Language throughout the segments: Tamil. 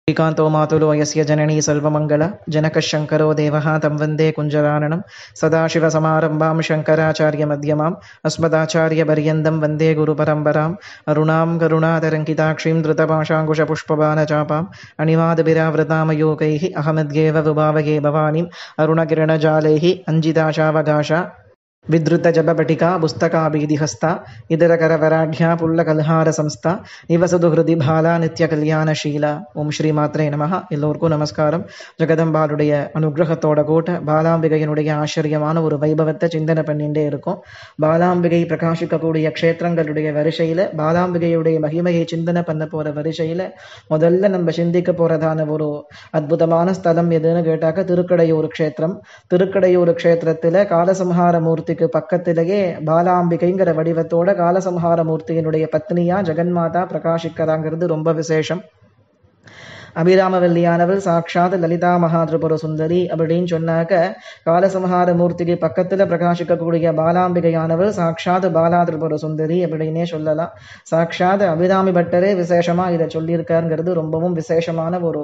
श्रीकान्तो मातुलो यस्य जननी सर्वमङ्गल जनकशङ्करो देवः तं वन्दे कुञ्जराननं सदाशिवसमारम्भां शङ्कराचार्यमध्यमाम् अस्मदाचार्यपर्यन्तं वन्दे गुरुपरम्पराम् अरुणां करुणातरङ्किताक्षीं धृतपाशाङ्कुशपुष्पबाणचापाम् अणिमादभिरावृतामयोगैः अहमद्येव विभावगे भवानीम् अरुणकिरणजालैः अञ्जिताशावकाशा विधृतजपपटिका पुस्तकाभिधिहस्ता इतरकरवराढ्या पुल्लकल्हारसंस्था நிவசது ஹிருதி பாலா நித்ய கல்யாணஷீலா ஓம் ஸ்ரீ மாத்ரே நமஹ எல்லோருக்கும் நமஸ்காரம் ஜெகதம்பாளுடைய அனுகிரகத்தோட கூட்ட பாலாம்பிகையினுடைய ஆச்சரியமான ஒரு வைபவத்தை சிந்தனை பண்ணிட்டே இருக்கும் பாலாம்பிகை பிரகாசிக்கக்கூடிய க்ஷேத்திரங்களுடைய வரிசையில பாலாம்பிகையுடைய மகிமையை சிந்தனை பண்ண போற வரிசையில முதல்ல நம்ம சிந்திக்க போறதான ஒரு அற்புதமான ஸ்தலம் எதுன்னு கேட்டாக்க திருக்கடையூர் க்ஷேத்திரம் திருக்கடையூர் க்ஷேத்திரத்துல காலசம்ஹார மூர்த்திக்கு பக்கத்திலேயே பாலாம்பிகைங்கிற வடிவத்தோட காலசம்ஹார மூர்த்தியினுடைய பத்னியா ஜெகன்மாதா பிரகாசிக்கிறாங்கிறது ரொம்ப விசேஷம் அபிராமவல்லியானவள் சாட்சாத் லலிதா மகாதிரிபுர சுந்தரி அப்படின்னு சொன்னாக்க காலசம்ஹார மூர்த்திக்கு பக்கத்துல பிரகாசிக்கக்கூடிய பாலாம்பிகையானவள் சாட்சாத் பாலாதிரிபுர சுந்தரி அப்படின்னே சொல்லலாம் சாட்சாத் அபிராமி பட்டரே விசேஷமா இதை சொல்லியிருக்காருங்கிறது ரொம்பவும் விசேஷமான ஒரு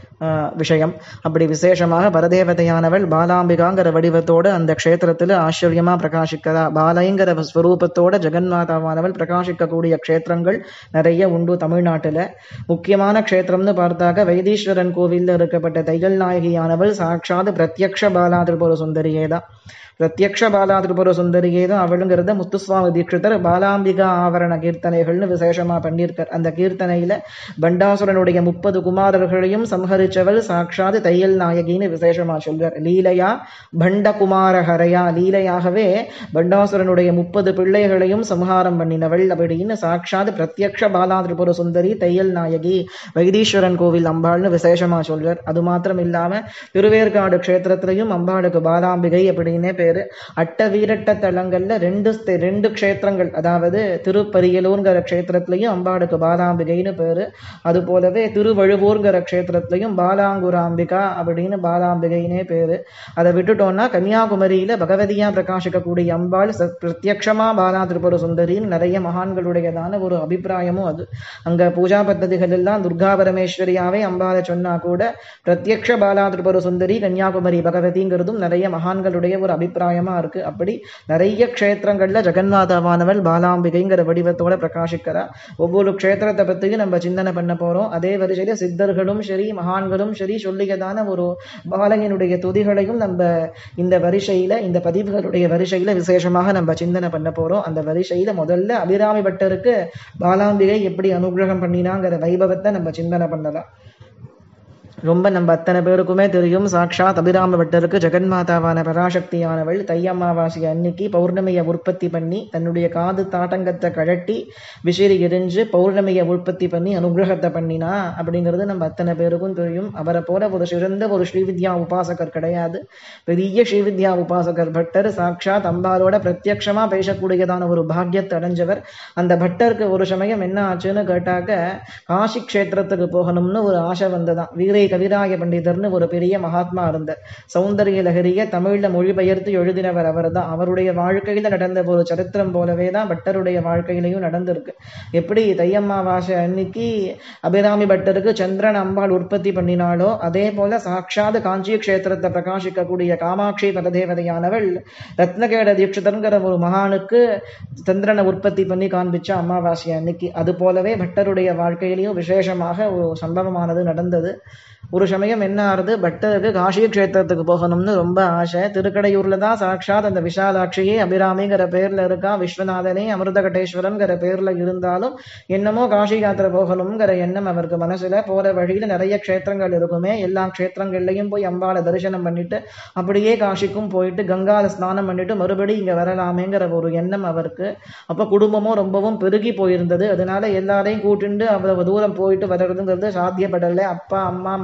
விஷயம் அப்படி விசேஷமாக பரதேவதையானவள் பாலாம்பிகாங்கிற வடிவத்தோடு அந்த க்ஷேத்திரத்தில் ஆச்சரியமா பிரகாசிக்கிறா பாலைங்கிற ஸ்வரூபத்தோட ஜெகன்மாதாவானவள் பிரகாசிக்கக்கூடிய க்ஷேத்திரங்கள் நிறைய உண்டு தமிழ்நாட்டில் முக்கியமான க்ஷேத்திரம்னு பார்த்தாக்க வைத்தீஸ்வரன் கோவிலில் இருக்கப்பட்ட தையல் நாயகியானவள் சாட்சாத் பிரத்யக்ஷ பாலா திரிபுர சுந்தரியே தான் பிரத்யக்ஷ பாலா திரிபுர சுந்தரியே தான் அவளுங்கிறத முத்துசுவாமி தீட்சிதர் பாலாம்பிகா ஆவரண கீர்த்தனைகள்னு விசேஷமா பண்ணியிருக்கார் அந்த கீர்த்தனையில பண்டாசுரனுடைய முப்பது குமாரர்களையும் சம்ஹரிச்சவள் சாட்சாத் தையல் நாயகின்னு விசேஷமா சொல்றார் லீலையா பண்ட குமார ஹரையா லீலையாகவே பண்டாசுரனுடைய முப்பது பிள்ளைகளையும் சம்ஹாரம் பண்ணினவள் அப்படின்னு சாட்சாத் பிரத்யக்ஷ பாலா திரிபுர சுந்தரி தையல் நாயகி வைத்தீஸ்வரன் கோவில் அம்பாள்னு விசேஷமா சொல்றார் அது மாத்திரம் இல்லாம திருவேற்காடு க்ஷேத்திரத்திலையும் அம்பாளுக்கு பாலாம்பிகை அப்படின்னே பேரு அட்ட வீரட்ட தலங்கள்ல ரெண்டு ரெண்டு க்ஷேத்திரங்கள் அதாவது திருப்பரியலூர்ங்கிற க்ஷேத்திரத்திலையும் அம்பாளுக்கு பாலாம்பிகைன்னு பேரு அது போலவே திருவழுவூர்ங்கிற க்ஷேத்திரத்திலையும் பாலாங்குராம்பிகா அப்படின்னு பாலாம்பிகைனே பேரு அதை விட்டுட்டோம்னா கன்னியாகுமரியில பகவதியா பிரகாசிக்கக்கூடிய அம்பாள் பிரத்யக்ஷமா பாலா திரிபுர சுந்தரின்னு நிறைய மகான்களுடையதான ஒரு அபிப்பிராயமும் அது அங்க பூஜா பத்ததிகள் எல்லாம் துர்கா பரமேஸ்வரியாவே அம்பாளை சொன்னா கூட பிரத்யக்ஷ பாலா திரிபுர சுந்தரி கன்னியாகுமரி பகவதிங்கிறதும் நிறைய மகான்களுடைய ஒரு அபிப்பிராயம் அபிப்பிராயமா இருக்கு அப்படி நிறைய க்ஷேத்திரங்கள்ல ஜெகன்மாதாவானவள் பாலாம்பிகைங்கிற வடிவத்தோட பிரகாசிக்கிறா ஒவ்வொரு க்ஷேத்திரத்தை பத்தியும் நம்ம சிந்தனை பண்ண போறோம் அதே வரிசையில சித்தர்களும் சரி மகான்களும் சரி சொல்லியதான ஒரு பாலகனுடைய துதிகளையும் நம்ம இந்த வரிசையில இந்த பதிவுகளுடைய வரிசையில விசேஷமாக நம்ம சிந்தனை பண்ண போறோம் அந்த வரிசையில முதல்ல அபிராமி பட்டருக்கு பாலாம்பிகை எப்படி அனுகிரகம் பண்ணினாங்கிற வைபவத்தை நம்ம சிந்தனை பண்ணலாம் ரொம்ப நம்ம அத்தனை பேருக்குமே தெரியும் சாட்சாத் அபிராம பட்டருக்கு ஜெகன்மாதாவான பராசக்தியானவள் தையம்மாவாசி அன்னைக்கு பௌர்ணமியை உற்பத்தி பண்ணி தன்னுடைய காது தாட்டங்கத்தை கழட்டி விசிறி எரிஞ்சு பௌர்ணமியை உற்பத்தி பண்ணி அனுகிரகத்தை பண்ணினா அப்படிங்கிறது நம்ம அத்தனை பேருக்கும் தெரியும் அவரை போல ஒரு சிறந்த ஒரு ஸ்ரீவித்யா உபாசகர் கிடையாது பெரிய ஸ்ரீவித்யா உபாசகர் பட்டர் சாட்சாத் அம்பாலோட பிரத்யக்ஷமா பேசக்கூடியதான ஒரு பாக்கியத்தை அடைஞ்சவர் அந்த பட்டருக்கு ஒரு சமயம் என்ன ஆச்சுன்னு கேட்டாக்க காசி கஷேத்திரத்துக்கு போகணும்னு ஒரு ஆசை வந்ததான் வீரை கவிராய பண்டிதர்னு ஒரு பெரிய மகாத்மா இருந்தார் சௌந்தரிய லகரிய தமிழ்ல மொழிபெயர்த்து எழுதினவர் அவர் தான் அவருடைய வாழ்க்கையில நடந்த ஒரு சரித்திரம் போலவே தான் பட்டருடைய வாழ்க்கையிலையும் நடந்திருக்கு எப்படி தையம்மாவாசை அன்னைக்கு அபிராமி பட்டருக்கு சந்திரன் அம்பாள் உற்பத்தி பண்ணினாலோ அதே போல சாட்சாத் காஞ்சி கஷேத்திரத்தை பிரகாசிக்கக்கூடிய காமாட்சி பரதேவதையானவள் ரத்னகேட தீட்சிதர்ங்கிற ஒரு மகானுக்கு சந்திரனை உற்பத்தி பண்ணி காண்பிச்ச அமாவாசை அன்னைக்கு அது போலவே பட்டருடைய வாழ்க்கையிலையும் விசேஷமாக ஒரு சம்பவமானது நடந்தது ஒரு சமயம் என்ன ஆறுது பட்டருக்கு காஷி கஷேத்திரத்துக்கு போகணும்னு ரொம்ப ஆசை திருக்கடையூர்ல தான் சாட்சாத் அந்த விஷாலாட்சியே அபிராமிங்கிற பேர்ல இருக்கா விஸ்வநாதனே அமிர்தகட்டேஸ்வரன்கிற பேர்ல இருந்தாலும் என்னமோ காஷி யாத்திரை போகணுங்கிற எண்ணம் அவருக்கு மனசுல போற வழியில நிறைய க்ஷேத்திரங்கள் இருக்குமே எல்லா க்ஷேத்திரங்கள்லயும் போய் அம்பாளை தரிசனம் பண்ணிட்டு அப்படியே காஷிக்கும் போயிட்டு கங்கால ஸ்நானம் பண்ணிட்டு மறுபடியும் இங்க வரலாமேங்கிற ஒரு எண்ணம் அவருக்கு அப்ப குடும்பமும் ரொம்பவும் பெருகி போயிருந்தது அதனால எல்லாரையும் கூட்டிண்டு அவ்வளவு தூரம் போயிட்டு வர்றதுங்கிறது சாத்தியப்படலை அப்பா அம்மா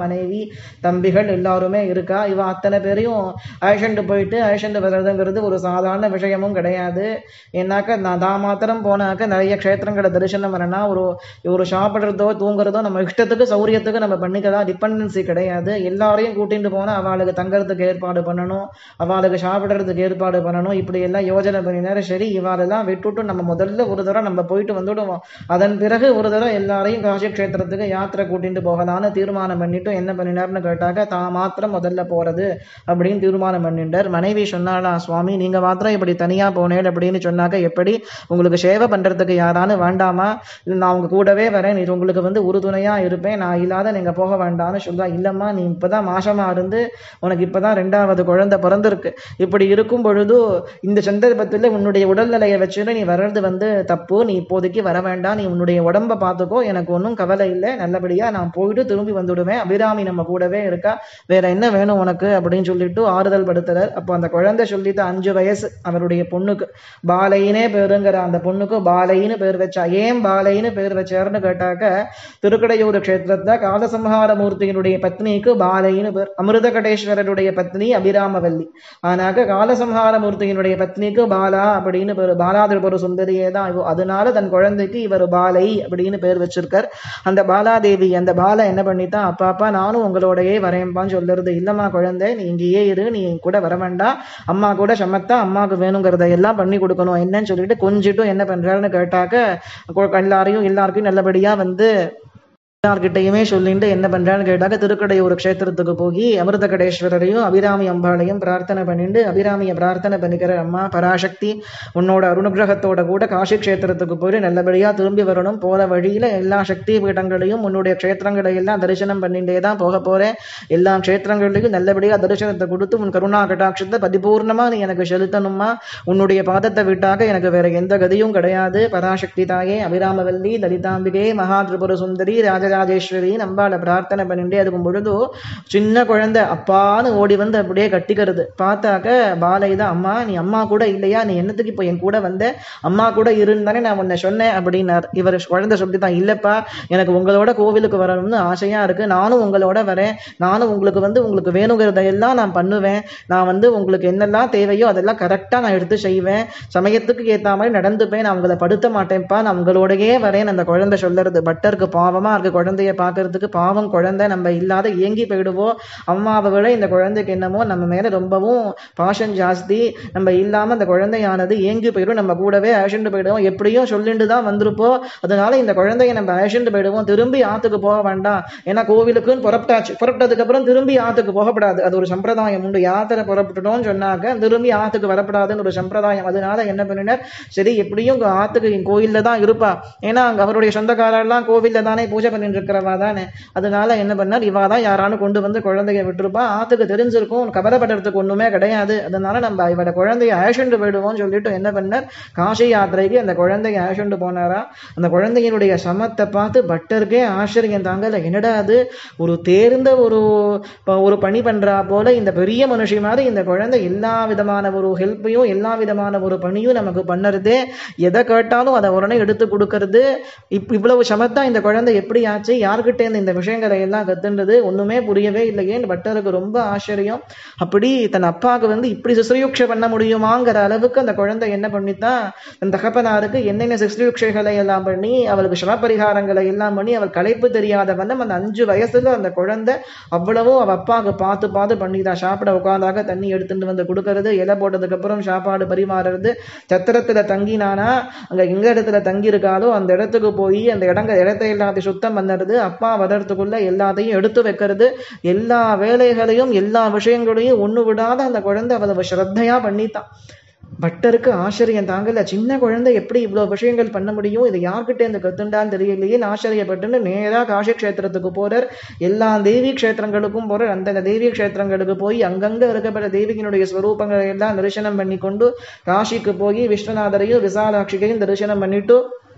மனைவி தம்பிகள் எல்லாருமே இருக்கா இவ அத்தனை பேரையும் அழைச்சிட்டு போயிட்டு அழைச்சிட்டு வர்றதுங்கிறது ஒரு சாதாரண விஷயமும் கிடையாது ஏன்னாக்க நான் தான் மாத்திரம் போனாக்க நிறைய க்ஷேத்திரங்களை தரிசனம் பண்ணனா ஒரு ஒரு சாப்பிட்றதோ தூங்குறதோ நம்ம இஷ்டத்துக்கு சௌரியத்துக்கு நம்ம பண்ணிக்கலாம் டிபெண்டன்சி கிடையாது எல்லாரையும் கூட்டிட்டு போனால் அவளுக்கு தங்கறதுக்கு ஏற்பாடு பண்ணணும் அவளுக்கு சாப்பிட்றதுக்கு ஏற்பாடு பண்ணணும் இப்படி எல்லாம் யோஜனை பண்ணினாரு சரி இவாளெல்லாம் விட்டுட்டு நம்ம முதல்ல ஒரு தடவை நம்ம போயிட்டு வந்துடுவோம் அதன் பிறகு ஒரு தடவை எல்லாரையும் காசி க்ஷேத்திரத்துக்கு யாத்திரை கூட்டிட்டு போகலான்னு தீர்மானம் பண்ணிட்டு என்ன பண்ணினார்னு கேட்டாக்க தான் மாத்திரம் முதல்ல போறது அப்படின்னு தீர்மானம் பண்ணிட்டார் மனைவி சொன்னாளா சுவாமி நீங்க மாத்திரம் இப்படி தனியா போனேன் அப்படின்னு சொன்னாக்க எப்படி உங்களுக்கு சேவை பண்றதுக்கு யாரானு வேண்டாமா இல்ல நான் உங்க கூடவே வரேன் இது உங்களுக்கு வந்து உறுதுணையா இருப்பேன் நான் இல்லாத நீங்க போக வேண்டாம்னு சொல்றா இல்லம்மா நீ இப்பதான் மாசமா இருந்து உனக்கு இப்பதான் ரெண்டாவது குழந்தை பிறந்திருக்கு இப்படி இருக்கும் பொழுது இந்த சந்தர்ப்பத்தில் உன்னுடைய உடல்நிலையை வச்சுட்டு நீ வர்றது வந்து தப்பு நீ இப்போதைக்கு வர வேண்டாம் நீ உன்னுடைய உடம்ப பார்த்துக்கோ எனக்கு ஒன்றும் கவலை இல்லை நல்லபடியா நான் போயிட்டு திரும்பி வந்துடுவேன் அபிராமி நம்ம கூடவே இருக்கா வேற என்ன வேணும் உனக்கு அப்படின்னு சொல்லிட்டு ஆறுதல் படுத்துறார் அப்போ அந்த குழந்தை சொல்லிட்டு அஞ்சு வயசு அவருடைய பொண்ணுக்கு பாலையினே பேருங்கிற அந்த பொண்ணுக்கு பாலைன்னு பேர் வச்சா ஏன் பாலைன்னு பேர் வச்சாருன்னு கேட்டாக்க திருக்கடையூர் க்ஷேத்திரத்துல காலசம்ஹார மூர்த்தியினுடைய பத்னிக்கு பாலைன்னு பேர் அமிர்தகடேஸ்வரருடைய பத்னி அபிராமவல்லி ஆனாக்க காலசம்ஹார மூர்த்தியினுடைய பத்னிக்கு பாலா அப்படின்னு பேர் பாலாதிபுர சுந்தரியே தான் இவ அதனால தன் குழந்தைக்கு இவர் பாலை அப்படின்னு பேர் வச்சிருக்கார் அந்த பாலாதேவி அந்த பாலா என்ன பண்ணித்தான் அப்பா அப்பா நானும் உங்களோடயே வரேன்பான்னு சொல்லுறது இல்லம்மா குழந்தை நீ இங்கேயே இரு நீ என் கூட வர வேண்டாம் அம்மா கூட சமத்தா அம்மாவுக்கு வேணுங்கிறத எல்லாம் பண்ணி கொடுக்கணும் என்னன்னு சொல்லிட்டு கொஞ்சிட்டும் என்ன பண்றாருன்னு கேட்டாக்க கொ- எல்லாரையும் எல்லாருக்கும் நல்லபடியா வந்து எல்லார்கிட்டயுமே சொல்லிட்டு என்ன பண்றான்னு கேட்டாக்க திருக்கடையூர் க்ஷேத்திரத்துக்கு போய் அமிர்த கடேஸ்வரரையும் அபிராமி அம்பாளையும் பிரார்த்தனை பண்ணிட்டு அபிராமியை பிரார்த்தனை பண்ணிக்கிற அம்மா பராசக்தி உன்னோட அருணுகிரகத்தோட கூட காசி க்ஷேத்திரத்துக்கு போய் நல்லபடியா திரும்பி வரணும் போற வழியில எல்லா சக்தி பீடங்களையும் உன்னுடைய க்ஷேத்திரங்களை எல்லாம் தரிசனம் பண்ணிட்டே தான் போக போறேன் எல்லா க்ஷேத்திரங்களையும் நல்லபடியா தரிசனத்தை கொடுத்து உன் கருணா கட்டாட்சத்தை பரிபூர்ணமா நீ எனக்கு செலுத்தணுமா உன்னுடைய பாதத்தை விட்டாக்க எனக்கு வேற எந்த கதியும் கிடையாது பராசக்தி தாயே அபிராமவல்லி லலிதாம்பிகே மகா திரிபுர சுந்தரி ராஜராஜேஸ்வரி நம்பால பிரார்த்தனை பண்ணிட்டே இருக்கும் பொழுது சின்ன குழந்தை அப்பான்னு ஓடி வந்து அப்படியே கட்டிக்கிறது பார்த்தாக்க பாலை தான் அம்மா நீ அம்மா கூட இல்லையா நீ என்னத்துக்கு இப்போ என் கூட வந்த அம்மா கூட இருந்தானே நான் உன்னை சொன்னேன் அப்படின்னார் இவர் குழந்தை சொல்லித்தான் இல்லப்பா எனக்கு உங்களோட கோவிலுக்கு வரணும்னு ஆசையா இருக்கு நானும் உங்களோட வரேன் நானும் உங்களுக்கு வந்து உங்களுக்கு வேணுங்கிறதையெல்லாம் நான் பண்ணுவேன் நான் வந்து உங்களுக்கு என்னெல்லாம் தேவையோ அதெல்லாம் கரெக்டாக நான் எடுத்து செய்வேன் சமயத்துக்கு ஏற்ற மாதிரி நடந்துப்பேன் நான் உங்களை படுத்த மாட்டேன்ப்பா நான் உங்களோடயே வரேன் அந்த குழந்தை சொல்லுறது பட்டருக்கு பாவமா இருக்கு குழந்தைய பார்க்கறதுக்கு பாவம் குழந்தை நம்ம இல்லாத ஏங்கி போயிடுவோம் அம்மாவை விட இந்த குழந்தைக்கு என்னமோ நம்ம மேல ரொம்பவும் பாசம் ஜாஸ்தி நம்ம இல்லாம அந்த குழந்தையானது ஏங்கி போயிடும் நம்ம கூடவே அழைச்சிட்டு போயிடுவோம் எப்படியும் சொல்லிட்டு தான் வந்திருப்போம் அதனால இந்த குழந்தைய நம்ம அழைச்சிட்டு போயிடுவோம் திரும்பி ஆத்துக்கு போக வேண்டாம் ஏன்னா கோவிலுக்குன்னு புறப்பட்டாச்சு புறப்பட்டதுக்கு அப்புறம் திரும்பி ஆத்துக்கு போகப்படாது அது ஒரு சம்பிரதாயம் உண்டு யாத்திரை புறப்பட்டுட்டோம்னு சொன்னாக்க திரும்பி ஆத்துக்கு வரப்படாதுன்னு ஒரு சம்பிரதாயம் அதனால என்ன பண்ணினார் சரி எப்படியும் இங்க ஆத்துக்கு இங்க கோயில்ல தான் இருப்பா ஏன்னா அங்க அவருடைய சொந்தக்காரெல்லாம் கோவில்ல தானே பூஜை பண்ணிட்டு இருக்கிறவா தானே அதனால என்ன பண்ணார் இவா தான் யாரானு கொண்டு வந்து குழந்தைய விட்டுருப்பா ஆத்துக்கு தெரிஞ்சிருக்கும் கவலைப்படுறதுக்கு ஒண்ணுமே கிடையாது அதனால நம்ம இவட குழந்தைய அழைச்சிட்டு போயிடுவோம்னு சொல்லிட்டு என்ன பண்ணார் காசி யாத்திரைக்கு அந்த குழந்தைய அழைச்சிட்டு போனாரா அந்த குழந்தையினுடைய சமத்தை பார்த்து பட்டருக்கே ஆச்சரியம் தாங்கல என்னடா அது ஒரு தேர்ந்த ஒரு ப- ஒரு பணி பண்றா போல இந்த பெரிய மனுஷி மாதிரி இந்த குழந்தை எல்லா விதமான ஒரு ஹெல்ப்பையும் எல்லா விதமான ஒரு பணியும் நமக்கு பண்ணுறது எதை கேட்டாலும் அதை உடனே எடுத்து கொடுக்கறது இப் இவ்வளவு சமத்தா இந்த குழந்தை எப்படி ஆச்சு யார்கிட்ட இருந்து இந்த விஷயங்களை எல்லாம் கத்துன்றது ஒண்ணுமே புரியவே இல்லையே பட்டருக்கு ரொம்ப ஆச்சரியம் அப்படி தன் அப்பாவுக்கு வந்து இப்படி சிசுரூட்சை பண்ண முடியுமாங்கிற அளவுக்கு அந்த குழந்தை என்ன பண்ணித்தான் தன் தகப்பனாருக்கு என்னென்ன சிசுரூட்சைகளை எல்லாம் பண்ணி அவளுக்கு சிவபரிகாரங்களை எல்லாம் பண்ணி அவள் களைப்பு தெரியாத வண்ணம் அந்த அஞ்சு வயசுல அந்த குழந்தை அவ்வளவும் அவ அப்பாவுக்கு பார்த்து பார்த்து பண்ணிதான் சாப்பிட உட்காந்தாக தண்ணி எடுத்துட்டு வந்து கொடுக்கறது இலை போட்டதுக்கு அப்புறம் சாப்பாடு பரிமாறுறது சத்திரத்துல தங்கினானா அங்க எங்க இடத்துல தங்கி இருக்காளோ அந்த இடத்துக்கு போய் அந்த இடங்க இடத்தை எல்லாத்தையும் சுத்தம் பண்ணுறது அப்பா வர்றதுக்குள்ள எல்லாத்தையும் எடுத்து வைக்கிறது எல்லா வேலைகளையும் எல்லா விஷயங்களையும் ஒண்ணு விடாத அந்த குழந்தை அவ்வளவு ஸ்ரத்தையா பண்ணித்தான் பட்டருக்கு ஆச்சரியம் தாங்கல சின்ன குழந்தை எப்படி இவ்வளவு விஷயங்கள் பண்ண முடியும் இது யார்கிட்ட இருந்து கத்துண்டான்னு தெரியலையே ஆச்சரியப்பட்டுன்னு நேரா காசி க்ஷேத்திரத்துக்கு போறார் எல்லா தேவி க்ஷேத்திரங்களுக்கும் போறார் அந்தந்த தேவி க்ஷேத்திரங்களுக்கு போய் அங்கங்க இருக்கப்பட்ட தேவியினுடைய ஸ்வரூபங்களை எல்லாம் தரிசனம் பண்ணி கொண்டு காசிக்கு போய் விஸ்வநாதரையும் விசாலாட்சிகையும் தரிசனம் பண்ணிட்டு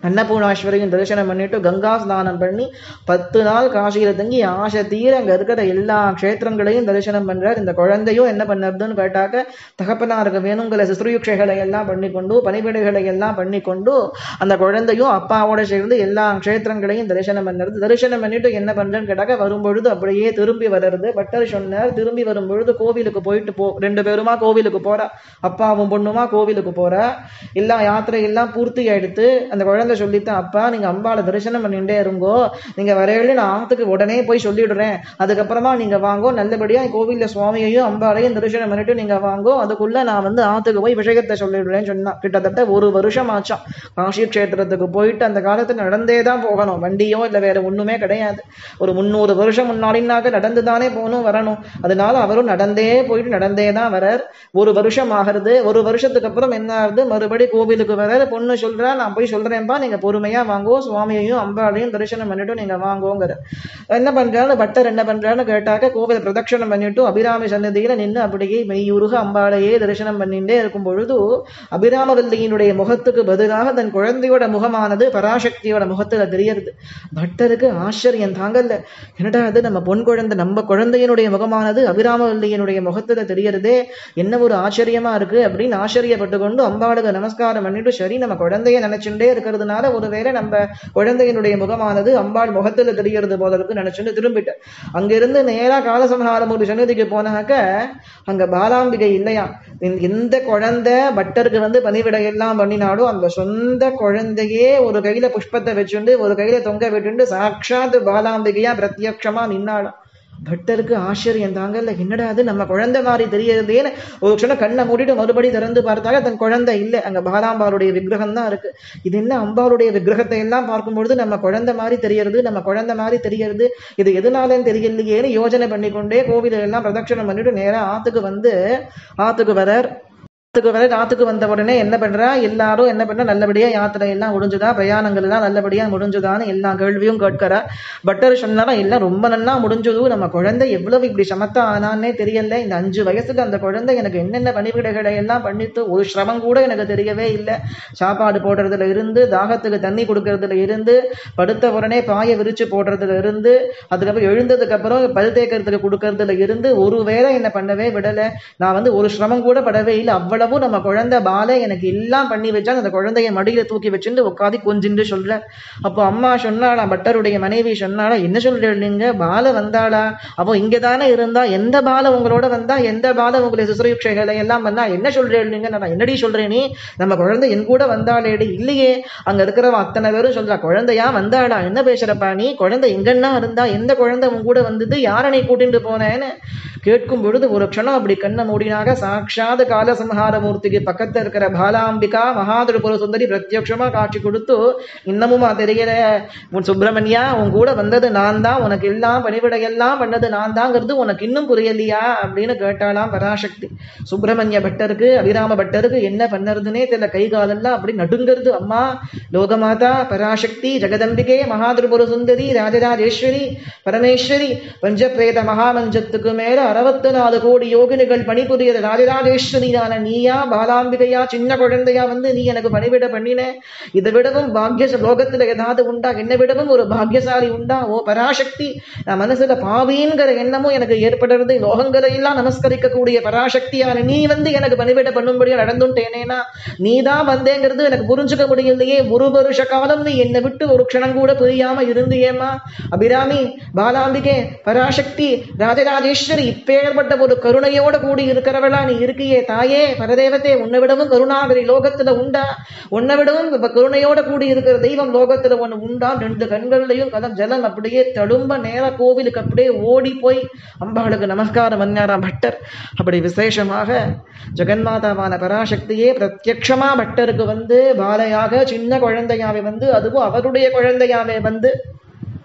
அன்னபூர்ணாஸ்வரியும் தரிசனம் பண்ணிட்டு கங்கா ஸ்நானம் பண்ணி பத்து நாள் காசியில தங்கி ஆசை தீர அங்க இருக்கிற எல்லா க்ஷேத்திரங்களையும் தரிசனம் பண்றார் இந்த குழந்தையும் என்ன பண்ணுறதுன்னு கேட்டாக்க தகப்பனாருக்கு வேணுங்கிற சுசுரூட்சைகளை எல்லாம் பண்ணி கொண்டு பணிவிடைகளை எல்லாம் பண்ணி கொண்டு அந்த குழந்தையும் அப்பாவோட சேர்ந்து எல்லா க்ஷேத்திரங்களையும் தரிசனம் பண்ணுறது தரிசனம் பண்ணிட்டு என்ன பண்றேன்னு கேட்டாக்க வரும்பொழுது அப்படியே திரும்பி வர்றது பட்டர் சொன்னார் திரும்பி வரும்பொழுது கோவிலுக்கு போயிட்டு போ ரெண்டு பேருமா கோவிலுக்கு போறா அப்பாவும் பொண்ணுமா கோவிலுக்கு போறா எல்லா யாத்திரை எல்லாம் பூர்த்தி ஆயிடுத்து அந்த குழந்தை சொல்லித்தான் அப்பா நீங்க அம்பாளை தரிசனம் பண்ணிட்டே இருங்கோ நீங்க வரையில நான் ஆத்துக்கு உடனே போய் சொல்லிடுறேன் அதுக்கப்புறமா நீங்க வாங்கோ நல்லபடியா கோவில்ல சுவாமியையும் அம்பாளையும் தரிசனம் பண்ணிட்டு நீங்க வாங்கோ அதுக்குள்ள நான் வந்து ஆத்துக்கு போய் விஷயத்தை சொல்லிடுறேன்னு சொன்னா கிட்டத்தட்ட ஒரு வருஷம் ஆச்சாம் காஷி க்ஷேத்திரத்துக்கு போயிட்டு அந்த காலத்துல நடந்தே தான் போகணும் வண்டியோ இல்ல வேற ஒண்ணுமே கிடையாது ஒரு முந்நூறு வருஷம் முன்னாடினாக்க நடந்து தானே போகணும் வரணும் அதனால அவரும் நடந்தே போயிட்டு நடந்தே தான் வரார் ஒரு வருஷம் ஆகிறது ஒரு வருஷத்துக்கு அப்புறம் என்ன ஆகுது மறுபடி கோவிலுக்கு வரார் பொண்ணு சொல்றா நான் போய் சொல்றேன்பா நீங்க பொறுமையா வாங்கோ சுவாமியையும் அம்பாளையும் தரிசனம் பண்ணிட்டு நீங்க வாங்கோங்கிற என்ன பண்றாரு பட்டர் என்ன பண்றாருன்னு கேட்டாக்க கோவில் பிரதட்சணம் பண்ணிட்டு அபிராமி சன்னதியில நின்று அப்படியே மெய்யுருக அம்பாளையே தரிசனம் பண்ணிட்டே இருக்கும் பொழுது அபிராமவல்லியினுடைய முகத்துக்கு பதிலாக தன் குழந்தையோட முகமானது பராசக்தியோட முகத்துல தெரியறது பட்டருக்கு ஆச்சரியம் தாங்கல்ல என்னடா அது நம்ம பொன் குழந்தை நம்ம குழந்தையினுடைய முகமானது அபிராமவல்லியினுடைய முகத்துல தெரியறதே என்ன ஒரு ஆச்சரியமா இருக்கு அப்படின்னு ஆச்சரியப்பட்டு கொண்டு அம்பாளுக்கு நமஸ்காரம் பண்ணிட்டு சரி நம்ம குழந்தைய நினைச்சுட்டே இருக்கிறதுனால ஒருவேளை நம்ம குழந்தையினுடைய முகமானது அம்பாள் முகத்துல தெரியறது போல இருக்கு நினைச்சுட்டு திரும்பிட்டேன் அங்கிருந்து நேரா காலசம்ஹாரம் ஒரு சன்னதிக்கு போனாக்க அங்க பாலாம்பிகை இல்லையா இந்த- எந்த குழந்தை பட்டருக்கு வந்து பணிவிடை எல்லாம் பண்ணினாலும் அந்த சொந்த குழந்தையே ஒரு கையில புஷ்பத்தை வச்சுண்டு ஒரு கையில தொங்க விட்டுண்டு சாட்சாத் பாலாம்பிகையா பிரத்யக்ஷமா நின்னாளாம் பட்டருக்கு ஆச்சரியம் தாங்கல்ல என்னடா அது நம்ம குழந்தை மாதிரி தெரியறதேன்னு ஒரு க்ஷணம் கண்ணை மூடிட்டு மறுபடி திறந்து பார்த்தாக்க தன் குழந்தை இல்லை அங்க பாலாம்பாளுடைய விக்கிரகம் தான் இருக்கு இது என்ன அம்பாளுடைய விக்கிரகத்தை எல்லாம் பார்க்கும்பொழுது நம்ம குழந்தை மாதிரி தெரியறது நம்ம குழந்தை மாதிரி தெரியறது இது எதனாலன்னு தெரியலையேன்னு யோசனை பண்ணிக்கொண்டே கோவில எல்லாம் பிரதட்சணம் பண்ணிட்டு நேரா ஆத்துக்கு வந்து ஆத்துக்கு வரார் ஆத்துக்கு வர ஆத்துக்கு வந்த உடனே என்ன பண்றா எல்லாரும் என்ன பண்றா நல்லபடியா யாத்திரை எல்லாம் முடிஞ்சுதா பிரயாணங்கள் எல்லாம் நல்லபடியா முடிஞ்சுதான்னு எல்லா கேள்வியும் கேட்கிறா பட்டர் சொன்னாரா எல்லாம் ரொம்ப நல்லா முடிஞ்சது நம்ம குழந்தை எவ்வளவு இப்படி சமத்தா ஆனான்னே தெரியல இந்த அஞ்சு வயசுக்கு அந்த குழந்தை எனக்கு என்னென்ன பணிவிடைகளை எல்லாம் பண்ணிட்டு ஒரு சிரமம் கூட எனக்கு தெரியவே இல்லை சாப்பாடு போடுறதுல இருந்து தாகத்துக்கு தண்ணி கொடுக்கறதுல இருந்து படுத்த உடனே பாயை விரிச்சு போடுறதுல இருந்து அதுக்கப்புறம் எழுந்ததுக்கு அப்புறம் பல் தேய்க்கிறதுக்கு கொடுக்கறதுல இருந்து ஒரு வேளை என்ன பண்ணவே விடல நான் வந்து ஒரு சிரமம் கூட படவே இல்லை அவ்வளவும் நம்ம குழந்தை பாலை எனக்கு எல்லாம் பண்ணி வச்சா அந்த குழந்தைய மடியில தூக்கி வச்சுட்டு உட்காந்து கொஞ்சின்னு சொல்ற அப்போ அம்மா சொன்னாளா பட்டருடைய மனைவி சொன்னாளா என்ன சொல்றீங்க பால வந்தாளா அப்போ இங்க தானே இருந்தா எந்த பால உங்களோட வந்தா எந்த பால உங்களை சுசுரீட்சைகளை எல்லாம் வந்தா என்ன சொல்றீங்க நான் என்னடி சொல்றேன் நீ நம்ம குழந்தை என் கூட வந்தாளேடி இல்லையே அங்க இருக்கிறவன் அத்தனை பேரும் சொல்றா குழந்தையா வந்தாளா என்ன பேசுறப்பா நீ குழந்தை எங்கன்னா இருந்தா எந்த குழந்தை உன் கூட வந்தது யாரை நீ கூட்டிட்டு போனேன்னு கேட்கும் பொழுது ஒரு க்ஷணம் அப்படி கண்ணை மூடினாக சாட்சாத் காலசம்ஹாரமூர்த்திக்கு பக்கத்துல இருக்கிற பாலாம்பிகா மகாதிருபுர சுந்தரி பிரத்யட்சமா காட்சி கொடுத்து இன்னமுமா தெரியல உன் சுப்பிரமணியா உன் கூட வந்தது நான் தான் உனக்கு எல்லாம் பணிவிடை எல்லாம் பண்ணது நான் தாங்கிறது உனக்கு இன்னும் புரியலையா அப்படின்னு கேட்டாலாம் பராசக்தி சுப்பிரமணிய பட்டருக்கு அபிராம பட்டருக்கு என்ன பண்ணுறதுனே தெரியல கை காலெல்லாம் அப்படி நடுங்கிறது அம்மா லோகமாதா பராசக்தி ஜெகதம்பிகே மகாதிருபுர சுந்தரி ராஜராஜேஸ்வரி பரமேஸ்வரி பஞ்சபிரேத மகாமஞ்சத்துக்கு மேல அறுபத்தி நாலு கோடி யோகினிகள் பணிபுரியது ராஜராஜேஸ்வரியான நீயா பாலாம்பிகையா சின்ன குழந்தையா வந்து நீ எனக்கு பணிவிட பண்ணின இதை விடவும் பாக்ய லோகத்துல ஏதாவது உண்டா என்னை விடவும் ஒரு பாக்யசாலி உண்டா ஓ பராசக்தி நான் மனசுல பாவிங்கிற எண்ணமும் எனக்கு ஏற்படுறது லோகங்களை எல்லாம் நமஸ்கரிக்கக்கூடிய பராசக்தியான நீ வந்து எனக்கு பணிவிட பண்ணும்படியா நடந்துட்டேனேனா நீ தான் வந்தேங்கிறது எனக்கு புரிஞ்சுக்க முடியலையே ஒரு வருஷ காலம் நீ என்னை விட்டு ஒரு க்ஷணம் கூட புரியாம இருந்தியேம்மா அபிராமி பாலாம்பிகே பராசக்தி ராஜராஜேஸ்வரி இப்பேற்பட்ட ஒரு கருணையோட கூடி இருக்கிறவளா நீ இருக்கியே தாயே பரதேவத்தே உன்னை விடவும் கருணாகரி லோகத்துல உண்டா உன்னை விடவும் இப்ப கருணையோட கூடி இருக்கிற தெய்வம் லோகத்துல ஒண்ணு உண்டா ரெண்டு கண்கள்லயும் கலம் ஜலம் அப்படியே தடும்ப நேர கோவிலுக்கு அப்படியே ஓடி போய் அம்பாளுக்கு நமஸ்காரம் பண்ணாராம் பட்டர் அப்படி விசேஷமாக ஜெகன்மாதாவான பராசக்தியே பிரத்யக்ஷமா பட்டருக்கு வந்து பாலையாக சின்ன குழந்தையாவே வந்து அதுவும் அவருடைய குழந்தையாவே வந்து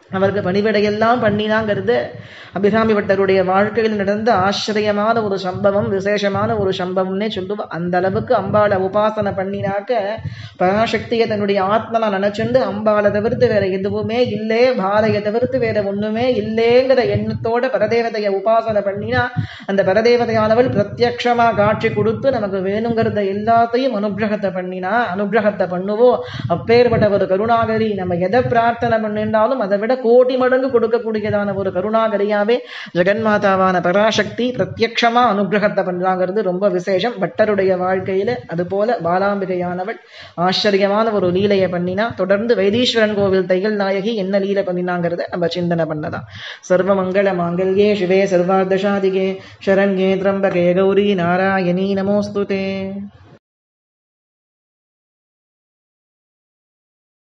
அவருக்கு பணிவிடையெல்லாம் பண்ணினாங்கிறது அபிராமி பட்டருடைய வாழ்க்கையில் நடந்த ஆச்சரியமான ஒரு சம்பவம் விசேஷமான ஒரு சம்பவம்னே சொல்லுவா அந்த அளவுக்கு அம்பாளை உபாசனை பண்ணினாக்க பராசக்தியை தன்னுடைய ஆத்மனா நினைச்சுண்டு அம்பாளை தவிர்த்து வேற எதுவுமே இல்லே பாலையை தவிர்த்து வேற ஒண்ணுமே இல்லேங்கிற எண்ணத்தோட பரதேவதையை உபாசனை பண்ணினா அந்த பரதேவதையானவள் பிரத்யக்ஷமா காட்சி கொடுத்து நமக்கு வேணுங்கிறத எல்லாத்தையும் அனுகிரகத்தை பண்ணினா அனுகிரகத்தை பண்ணுவோம் அப்பேற்பட்ட ஒரு கருணாகரி நம்ம எதை பிரார்த்தனை பண்ணிருந்தாலும் அதை விட கோடி மடங்கு கொடுக்கக்கூடியதான ஒரு கருணாகரியாவே ஜெகன்மாதாவான பராசக்தி பிரத்யக்ஷமா அனுகிரகத்தை பண்றாங்கிறது ரொம்ப விசேஷம் பட்டருடைய வாழ்க்கையில அது போல பாலாம்பிகையானவள் ஆச்சரியமான ஒரு லீலையை பண்ணினா தொடர்ந்து வைத்தீஸ்வரன் கோவில் தையல் நாயகி என்ன லீலை பண்ணினாங்கிறத நம்ம சிந்தனை பண்ணலாம் சர்வ மங்கள மாங்கல்யே சிவே சர்வார்த்தசாதிகே சரண்யே திரம்பகே கௌரி நாராயணி நமோஸ்துதே